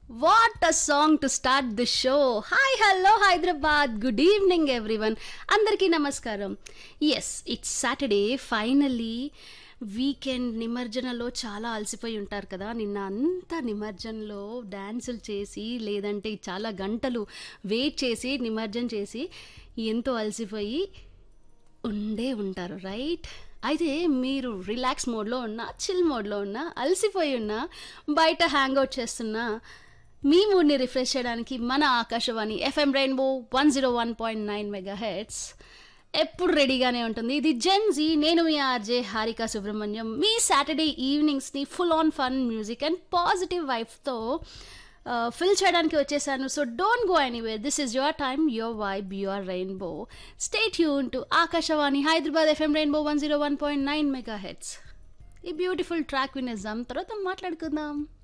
what a song to start the show hi hello Hyderabad good evening everyone అందరికీ నమస్కారం yes it's Saturday finally weekend నిమజ్జనలో చాలా అలసిపోయి ఉంటారు కదా నిన్న అంతా నిమజ్జనలో డ్యాన్సులు చేసి లేదంటే చాలా గంటలు వెయిట్ చేసి నిమజ్జనం చేసి ఎంతో అలసిపోయి ఉండే ఉంటారు రైట్ అయితే మీరు రిలాక్స్ మోడ్లో ఉన్నా చిల్ మోడ్లో ఉన్నా అలసిపోయి ఉన్నా బయట హ్యాంగ్ అవుట్ చేస్తున్నా మీ మూడ్ని రిఫ్రెష్ చేయడానికి మన Akashvani FM Rainbow one zero one point nine megahertz ఎప్పుడు రెడీగానే ఉంటుంది ఇది జెన్జీ నేను మీ ఆర్జే హారిక సుబ్రహ్మణ్యం మీ సాటర్డే ఈవినింగ్స్ని full on fun music and positive వైఫ్తో ఫిల్ చేయడానికి వచ్చేసాను so don't go anywhere this is your time your vibe your Rainbow stay tune to Akashvani Hyderabad FM Rainbow one zero one point nine megahertz ఈ beautiful track వినేద్దాం తర్వాత మాట్లాడుకుందాం